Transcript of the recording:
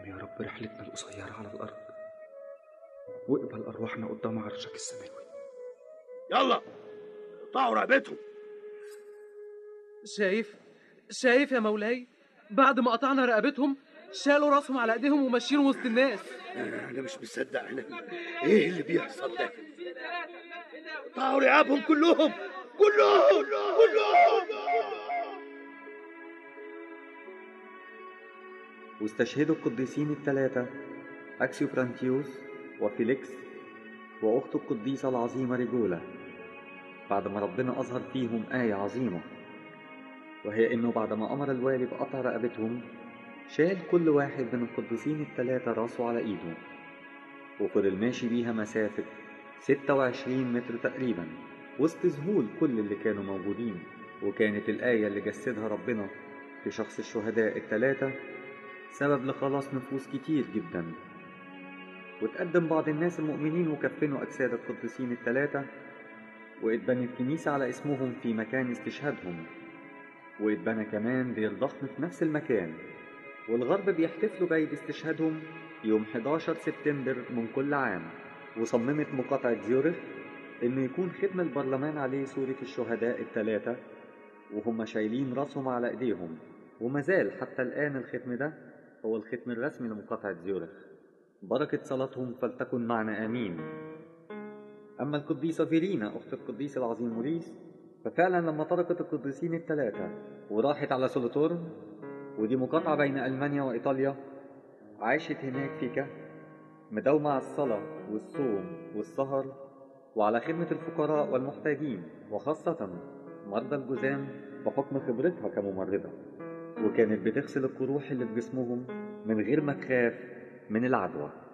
يا رب رحلتنا القصيرة على الأرض واقبل أرواحنا قدام عرشك السماوي يلا اقطعوا رقبتهم شايف شايف يا مولاي بعد ما قطعنا رقبتهم شالوا راسهم على ايديهم وماشيين وسط الناس انا مش مصدق انا ايه اللي بيحصل ده اقطعوا رقابهم كلهم كلهم كلهم واستشهدوا القديسين الثلاثة أكسيوبرانتيوس وفيليكس وأخته القديسة العظيمة ريجولا بعد ما ربنا أظهر فيهم آية عظيمة وهي إنه بعد ما أمر الوالي بقطع رقبتهم شال كل واحد من القديسين الثلاثة راسه على إيده وفضل ماشي بيها مسافة 26 متر تقريبا وسط ذهول كل اللي كانوا موجودين وكانت الآية اللي جسدها ربنا في شخص الشهداء الثلاثة سبب لخلاص نفوس كتير جدا وتقدم بعض الناس المؤمنين وكفنوا أجساد القديسين الثلاثة واتبنت كنيسة على اسمهم في مكان استشهادهم واتبنى كمان دير ضخم في نفس المكان والغرب بيحتفلوا بعيد استشهادهم يوم 11 سبتمبر من كل عام وصممت مقاطعة زيورخ إنه يكون ختم البرلمان عليه صورة الشهداء الثلاثة وهم شايلين راسهم على إيديهم ومازال حتى الآن الختم ده هو الختم الرسمي لمقاطعة زيورخ بركة صلاتهم فلتكن معنا آمين أما القديسة فيرينا أخت القديس العظيم موريس ففعلا لما تركت القديسين الثلاثة وراحت على سولوتورن ودي مقاطعة بين ألمانيا وإيطاليا عاشت هناك في كهف مداومة على الصلاة والصوم والسهر وعلى خدمة الفقراء والمحتاجين وخاصة مرضى الجذام بحكم خبرتها كممرضة وكانت بتغسل القروح اللي في جسمهم من غير ما تخاف من العدوى